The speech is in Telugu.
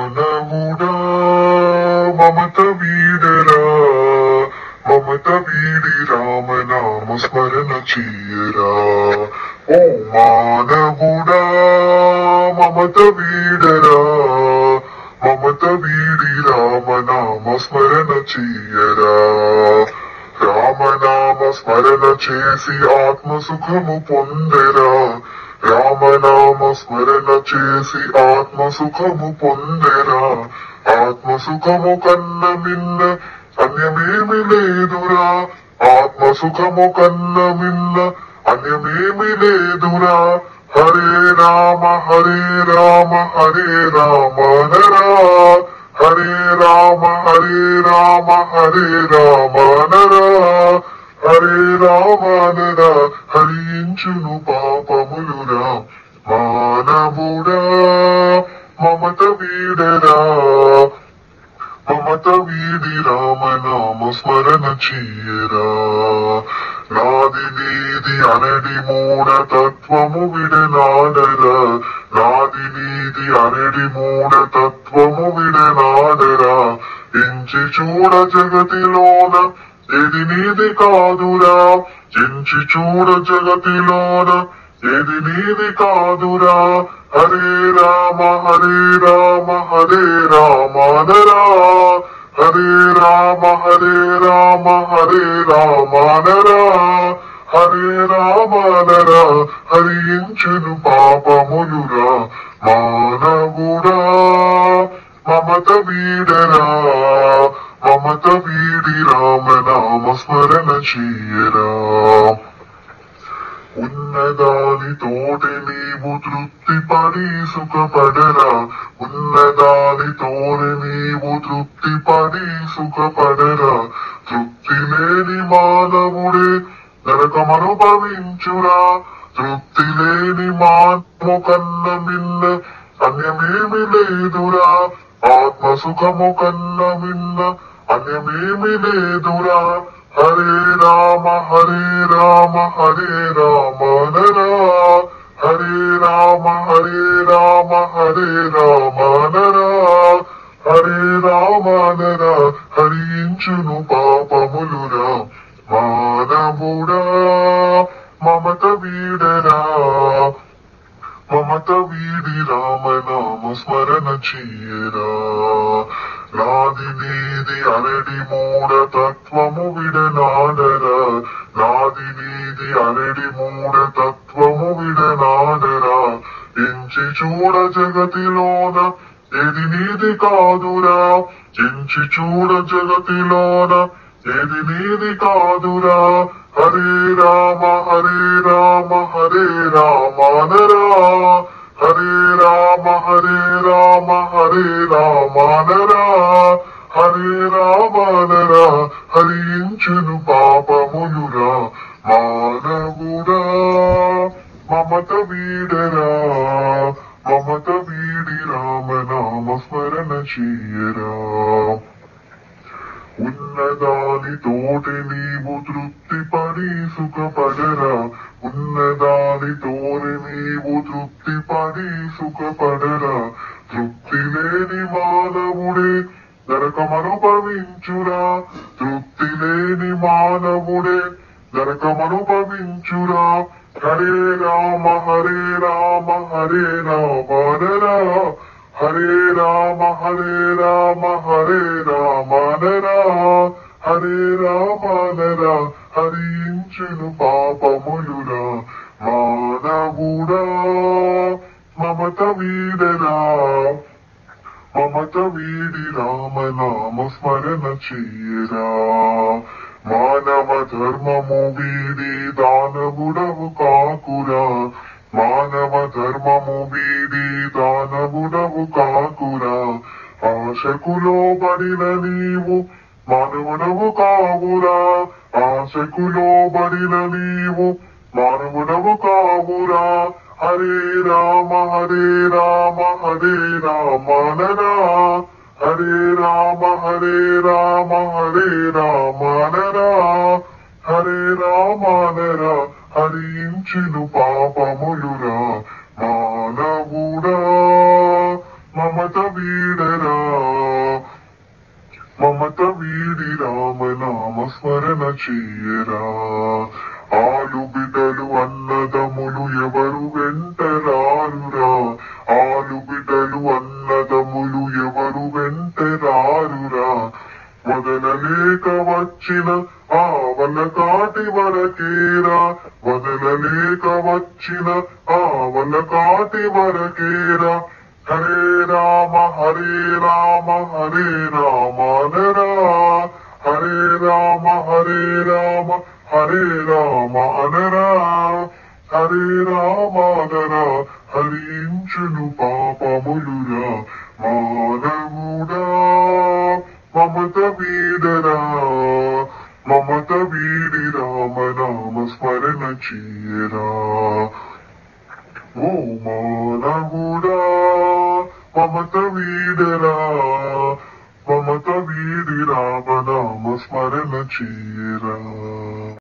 మానవుడా మమత వీడరా మమత వీడి రామనామ స్మరణ చేయరా ఓ మానవుడా మమత వీడరా మమత వీడి రామనామ స్మరణ చేయరా రామనామ స్మరణ చేసి ఆత్మ సుఖము పొందెరా రామనామ స్మరణ చేసి ఆత్మ సుఖము పొందెరా ఆత్మ సుఖము కన్న మిన్న అన్యమేమి లేదురా ఆత్మ సుఖము కన్న మిన్న అన్యమేమి లేదురా హరే రామ హరే రామ హరే రామ నరా హరే రామ హరే రామ హరే రామ నరా హరే రామ నరా హరించును పాపములురా మానవుడా మమత వీడరా మమత వీడి రామనామ స్మరణ చేయరా నాది నీది అనడి మూడ తత్వము విడనాడరా నాది నీది అనడి మూడ తత్వము విడనాడరా ఎంచి చూడ జగతిలోన ఏది నీది కాదురా ఎంచి చూడ జగతిలోన ఏది నీది కాదురా హరే రామ హరే రామ హరే రామ నరా హరే రామ హరే రామ హరే రామ నరా హరే రామ నరా హరించును పాపములురా మానవుడా మమత వీడరా మమత వీడి రామనామ స్మరణ చేయరా ఉన్నదాని తోటి నీవు తృప్తి పడి సుఖపడరా ఉన్నదాని తోని నీవు తృప్తి పడి సుఖపడరా తృప్తి లేని మానవుడే నరకమనుభవించురా తృప్తి లేని మానము కన్న మిన్న అన్యమేమి లేదురా ఆత్మ సుఖము కన్న మిన్న అన్యమేమి లేదురా హరే రామ హరే రామ హరే రామ నరా హరే రామ హరే రామ హరే రామ నరా హరే రామ నరా హరించును పాపములురా మానవుడా మమత వీడరా మమత వీడి రామనామ స్మరణ చేయరా నాది నీది అనడి మూడ తత్వము విడనాడరా నాది నీది అనడి మూడ తత్వము విడనాడరా ఎంచి చూడ జగతిలోన ఏది నీది కాదురా ఎంచి చూడ జగతిలోన ఏది నీది కాదురా హరే రామ హరే రామ హరే రామ నరా హరే రామ హరే రామ హరే రామ నరా హరే రామ నరా హరించును పాపములురా మానవుడా మమత వీడరా మమత వీడి రామనామ స్మరణ చేయరా ఉన్నదాని తోటి నీవు తృప్తి పడి సుఖపడరా ఉన్నదాని తోని నీవు తృప్తి పడి సుఖపడరా తృప్తి లేని మానవుడే నరకమనుభవించురా తృప్తి లేని మానవుడే నరకమనుభవించురా హరే రామ హరే రామ హరే రామ నరా హరే రామ హరే రామ హరే రామ నరా హరే రామ నరా హరించును పాపములురా మానవుడా మమత వీడరా మమత వీడి రామనామ స్మరణ చేయరా మానవ ధర్మము వీడి దానవుడవు కాకురా మానవ ధర్మము వీడి దానవుడవు కాకురా ఆశకులో పడిన నీవు మానవుడవు కావురా ఆశకులో పడిన నీవు మానవుడవు కావురా హరే రామ హరే రామ హరే రామ నరా హరే రామ హరే రామ హరే రామ నరా హరే రామ నరా హరించును పాపములురా మానవుడా మమత వీడరా మమత వీడి రామనామ స్మరణ చేయరా ఆలు బిడ్డలు అన్నదములు ఎవరు వెంటరారురా ఆలు బిడ్డలు అన్నదములు ఎవరు వెంటరారురా వదలలేక వచ్చిన ఆ వల కాటి వరకేరా వదలలేక వచ్చిన ఆ వల కాటి వరకేరా హరే రామ హరే రామ హరే రామ అనరా హరే రామ హరే రామ హరే రామ అనరా హరే రామ అనరా హరించును పాపములురా మానవుడా మమత వీడరా మమత వీడి రామనామ స్మరణ చేయరా ఓ మానవుడా మమత వీడరా మమత వీడి రామనామ స్మరణ చేయరా